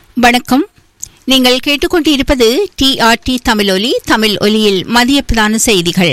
வணக்கம் நீங்கள் கேட்டுக்கொண்டிருப்பது டிஆர்டி தமிழொலி தமிழ் ஒலியில் மதிய பிரதான செய்திகள்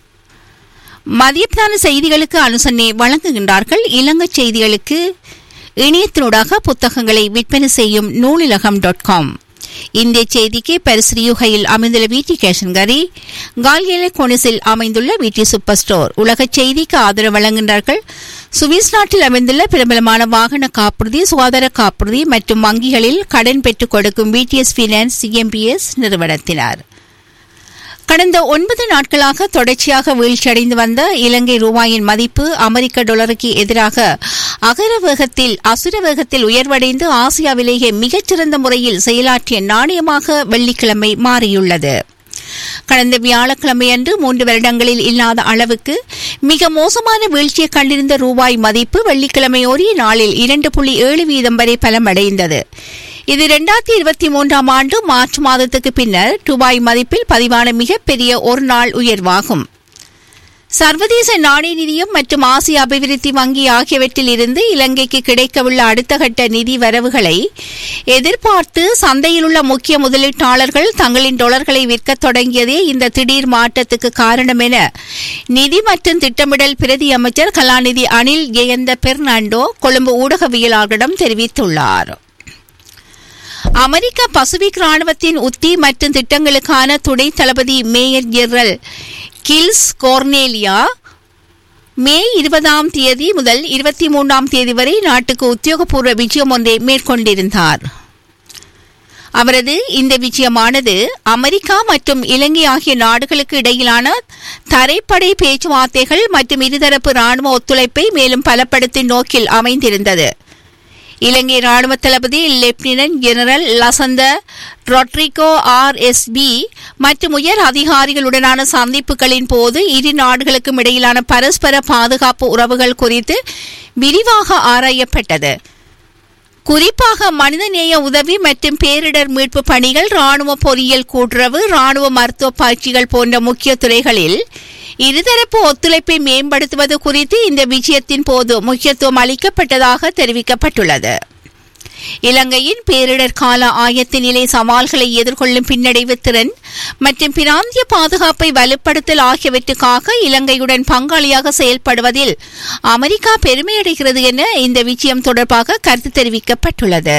மதிய பிரதான செய்திகளுக்கு அனுசரணை வழங்குகின்றார்கள் இலங்கை செய்திகளுக்கு இணையத்தினூடாக புத்தகங்களை விற்பனை செய்யும் நூலிலகம் டாட் காம் இந்திய செய்திக்கு பரிசிறியுகையில் அமைந்துள்ள வீட்டி கேஷன்கரி கால்கேல கோனிஸில் அமைந்துள்ள வீட்டி சூப்பர் ஸ்டோர் உலக செய்திக்கு ஆதரவு வழங்குகின்றார்கள் சுவிஸ் நாட்டில் அமைந்துள்ள பிரபலமான வாகன காப்புறுதி சுகாதார காப்புறுதி மற்றும் வங்கிகளில் கடன் பெற்றுக் கொடுக்கும் பிடிஎஸ் பினான்ஸ் சிஎம்பிஎஸ் நிறுவனத்தினர் கடந்த ஒன்பது நாட்களாக தொடர்ச்சியாக வீழ்ச்சியடைந்து வந்த இலங்கை ரூபாயின் மதிப்பு அமெரிக்க டாலருக்கு எதிராக அகர வேகத்தில் அசுர வேகத்தில் உயர்வடைந்து ஆசியாவிலேயே மிகச்சிறந்த முறையில் செயலாற்றிய நாணயமாக வெள்ளிக்கிழமை மாறியுள்ளது கடந்த வியாழக்கிழமையன்று மூன்று வருடங்களில் இல்லாத அளவுக்கு மிக மோசமான வீழ்ச்சியை கண்டிருந்த ரூபாய் மதிப்பு வெள்ளிக்கிழமை ஒரே நாளில் இரண்டு புள்ளி ஏழு வீதம் வரை பலமடைந்தது இது இரண்டாயிரத்தி இருபத்தி மூன்றாம் ஆண்டு மார்ச் மாதத்துக்கு பின்னர் ரூபாய் மதிப்பில் பதிவான மிகப்பெரிய ஒரு நாள் உயர்வாகும் சர்வதேச நாணய நிதியம் மற்றும் ஆசிய அபிவிருத்தி வங்கி ஆகியவற்றில் இருந்து இலங்கைக்கு கிடைக்கவுள்ள அடுத்த கட்ட நிதி வரவுகளை எதிர்பார்த்து சந்தையில் உள்ள முக்கிய முதலீட்டாளர்கள் தங்களின் டாலர்களை விற்கத் தொடங்கியதே இந்த திடீர் மாற்றத்துக்கு காரணம் என நிதி மற்றும் திட்டமிடல் பிரதி அமைச்சர் கலாநிதி அனில் ஜெயந்த பெர்னாண்டோ கொழும்பு ஊடகவியலாளர்களிடம் தெரிவித்துள்ளார் அமெரிக்க பசிபிக் ராணுவத்தின் உத்தி மற்றும் திட்டங்களுக்கான துணை தளபதி major general Giles Cornelia May இருபதாம் தேதி முதல் இருபத்தி மூன்றாம் தேதி வரை நாட்டுக்கு உத்தியோகபூர்வ விஜயம் ஒன்றை மேற்கொண்டிருந்தார் அவரது இந்த விஜயமானது அமெரிக்கா மற்றும் இலங்கை ஆகிய நாடுகளுக்கு இடையிலான தரைப்படை பேச்சுவார்த்தைகள் மற்றும் இருதரப்பு ராணுவ ஒத்துழைப்பை மேலும் பலப்படுத்தும் நோக்கில் அமைந்திருந்தது இலங்கை ராணுவ தளபதி lieutenant general Lasantha Rodrigo R S P மற்றும் உயர் அதிகாரிகளுடனான சந்திப்புகளின் போது இரு நாடுகளுக்கும் இடையிலான பரஸ்பர பாதுகாப்பு உறவுகள் குறித்து விரிவாக ஆராயப்பட்டது குறிப்பாக மனிதநேய உதவி மற்றும் பேரிடர் மீட்பு பணிகள் ராணுவ பொறியியல் கூட்டுறவு ராணுவ மருத்துவ பயிற்சிகள் போன்ற முக்கிய துறைகளில் இருதரப்பு ஒத்துழைப்பை மேம்படுத்துவது குறித்து இந்த விஜயத்தின் போது முக்கியத்துவம் அளிக்கப்பட்டதாக தெரிவிக்கப்பட்டுள்ளது இலங்கையின் பேரிடர் கால ஆயத்த நிலை சவால்களை எதிர்கொள்ளும் பின்னடைவு திறன் மற்றும் பிராந்திய பாதுகாப்பை வலுப்படுத்தல் ஆகியவற்றுக்காக இலங்கையுடன் பங்காளியாக செயல்படுவதில் அமெரிக்கா பெருமையடைகிறது என இந்த விஜயம் தொடர்பாக கருத்து தெரிவிக்கப்பட்டுள்ளது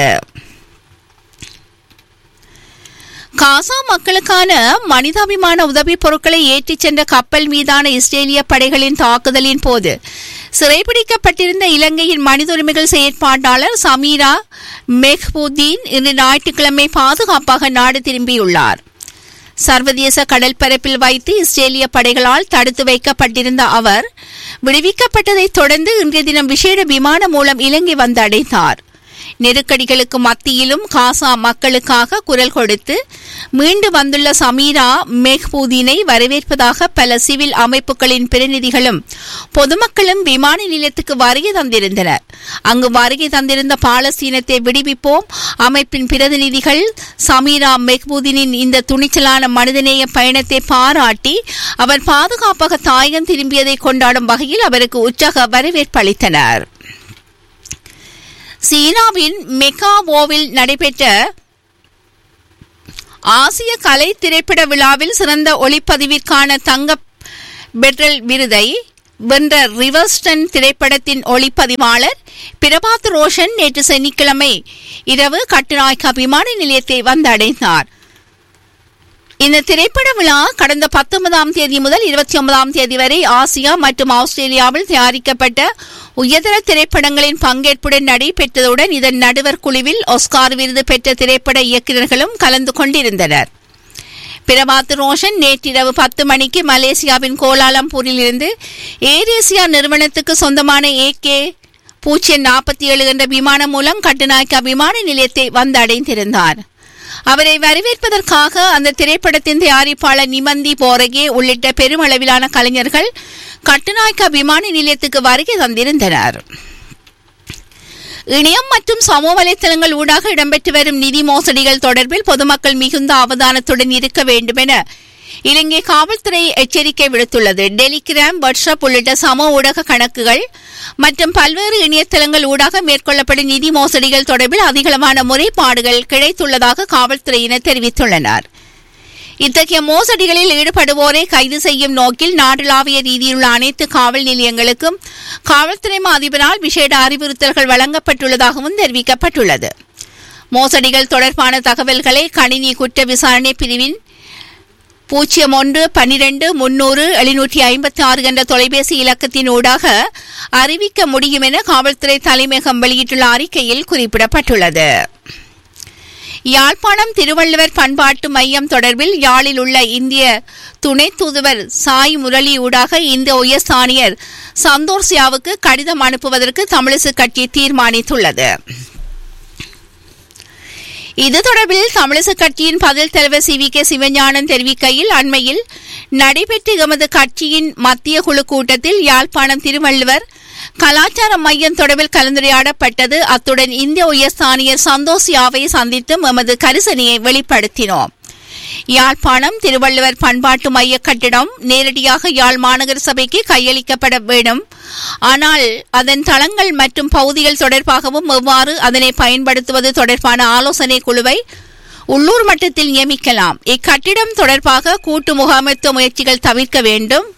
காசா மக்களுக்கான மனிதாபிமான உதவிப் பொருட்களை ஏற்றிச் சென்ற கப்பல் மீதான இஸ்ரேலிய படைகளின் தாக்குதலின் போது சிறைபிடிக்கப்பட்டிருந்த இலங்கையின் மனித உரிமைகள் செயற்பாட்டாளர் சமீரா மெஹ்பூதீன் இன்று ஞாயிற்றுக்கிழமை பாதுகாப்பாக நாடு திரும்பியுள்ளார் சர்வதேச கடல் பரப்பில் வைத்து இஸ்ரேலிய படைகளால் தடுத்து வைக்கப்பட்டிருந்த அவர் விடுவிக்கப்பட்டதைத் தொடர்ந்து இன்றைய தினம் விசேட விமானம் மூலம் இலங்கை வந்து அடைந்தார் நெருக்கடிகளுக்கு மத்தியிலும் காசா மக்களுக்காக குரல் கொடுத்து மீண்டு வந்துள்ள சமீரா மெஹ்பூதீனை வரவேற்பதாக பல சிவில் அமைப்புகளின் பிரதிநிதிகளும் பொதுமக்களும் விமான நிலையத்துக்கு வருகை தந்திருந்தனர் அங்கு வருகை தந்திருந்த பாலஸ்தீனத்தை விடுவிப்போம் அமைப்பின் பிரதிநிதிகள் சமீரா மெஹ்பூதீனின் இந்த துணிச்சலான மனிதநேய பயணத்தை பாராட்டி அவர் பாதுகாப்பாக தாயகம் திரும்பியதை கொண்டாடும் வகையில் அவருக்கு உற்சாக வரவேற்பு அளித்தனர் சீனாவின் மெக்காவோவில் நடைபெற்ற ஆசிய கலை திரைப்பட விழாவில் சிறந்த ஒளிப்பதிவிற்கான தங்க பெட்ரல் விருதை வென்ற ரிவர்ஸ்டன் திரைப்படத்தின் ஒளிப்பதிவாளர் பிரபாத் ரோஷன் நேற்று சனிக்கிழமை இரவு கட்டுநாயக்கா விமான நிலையத்தை வந்தடைந்தார் இந்த திரைப்பட விழா கடந்த பத்தொன்பதாம் தேதி முதல் இருபத்தி ஒன்பதாம் தேதி வரை ஆசியா மற்றும் ஆஸ்திரேலியாவில் தயாரிக்கப்பட்ட உயர்தர திரைப்படங்களின் பங்கேற்புடன் நடைபெற்றதுடன் இதன் நடுவர் குழுவில் ஒஸ்கார் விருது பெற்ற திரைப்பட இயக்குநர்களும் கலந்து கொண்டிருந்தனர் பிரபாத் ரோஷன் நேற்றிரவு பத்து மணிக்கு மலேசியாவின் கோலாலம்பூரில் இருந்து ஏர் ஏசியா நிறுவனத்துக்கு சொந்தமான ஏ கே பூஜ்ஜியம் நாற்பத்தி ஏழு என்ற விமானம் மூலம் கட்டுநாயக்கா விமான நிலையத்தை வந்தடைந்திருந்தார் அவரை வரவேற்பதற்காக அந்த திரைப்படத்தின் தயாரிப்பாளர் நிமந்தி போரகே உள்ளிட்ட பெருமளவிலான கலைஞர்கள் கட்டுநாயக்கா விமான நிலையத்துக்கு வருகை தந்திருந்தனர் இணையம் மற்றும் சமூக வலைத்தளங்கள் ஊடாக இடம்பெற்று வரும் நிதி மோசடிகள் தொடர்பில் பொதுமக்கள் மிகுந்த அவதானத்துடன் இருக்க வேண்டும் என இலங்கை காவல்துறை எச்சரிக்கை விடுத்துள்ளது டெலிகிராம் வாட்ஸ்அப் உள்ளிட்ட சம ஊடக கணக்குகள் மற்றும் பல்வேறு இணையதளங்கள் ஊடாக மேற்கொள்ளப்படும் நிதி மோசடிகள் தொடர்பில் அதிகளவான முறைப்பாடுகள் கிடைத்துள்ளதாக காவல்துறையினர் தெரிவித்துள்ளனர் இத்தகைய மோசடிகளில் ஈடுபடுவோரை கைது செய்யும் நோக்கில் நாடளாவிய ரீதியிலுள்ள அனைத்து காவல் நிலையங்களுக்கும் காவல்துறை அதிபரால் விசேட அறிவுறுத்தல்கள் வழங்கப்பட்டுள்ளதாகவும் தெரிவிக்கப்பட்டுள்ளது மோசடிகள் தொடர்பான தகவல்களை கணினி குற்ற விசாரணை பிரிவின் பூஜ்ஜியம் ஒன்று பன்னிரண்டு முன்னூறு எழுநூற்றி ஐம்பத்தி ஆறு என்ற தொலைபேசி இலக்கத்தின் ஊடாக அறிவிக்க முடியும் என காவல்துறை தலைமையகம் வெளியிட்டுள்ள அறிக்கையில் குறிப்பிடப்பட்டுள்ளது யாழ்ப்பாணம் திருவள்ளுவர் பண்பாட்டு மையம் தொடர்பில் யாழில் உள்ள இந்திய துணை தூதுவர் சாய் முரளி ஊடாக இந்த உயர்ஸ்தானியர் சந்தோர் சியாவுக்கு கடிதம் அனுப்புவதற்கு தமிழிசு கட்சி தீர்மானித்துள்ளது இது தொடர்பில் தமிழிசு கட்சியின் பதில் தலைவர் சி வி கே சிவஞானன் தெரிவிக்கையில் அண்மையில் நடைபெற்ற எமது கட்சியின் மத்திய குழு கூட்டத்தில் யாழ்ப்பாணம் திருவள்ளுவர் கலாச்சார மையம் தொடர்பில் கலந்துரையாடப்பட்டது அத்துடன் இந்திய உயர்ஸ்தானியர் சந்தோஷ் யாவை சந்தித்தும் எமது கரிசனையை வெளிப்படுத்தினோம் யாழ்ப்பாணம் திருவள்ளுவர் பண்பாட்டு மைய கட்டிடம் நேரடியாக யாழ் மாநகர சபைக்கு கையளிக்கப்பட வேண்டும் ஆனால் அதன் தளங்கள் மற்றும் பகுதிகள் தொடர்பாகவும் எவ்வாறு அதனை பயன்படுத்துவது தொடர்பான ஆலோசனை குழுவை உள்ளூர் மட்டத்தில் நியமிக்கலாம் இக்கட்டிடம் தொடர்பாக கூட்டு முகாமைத்துவ முயற்சிகள் தவிர்க்க வேண்டும்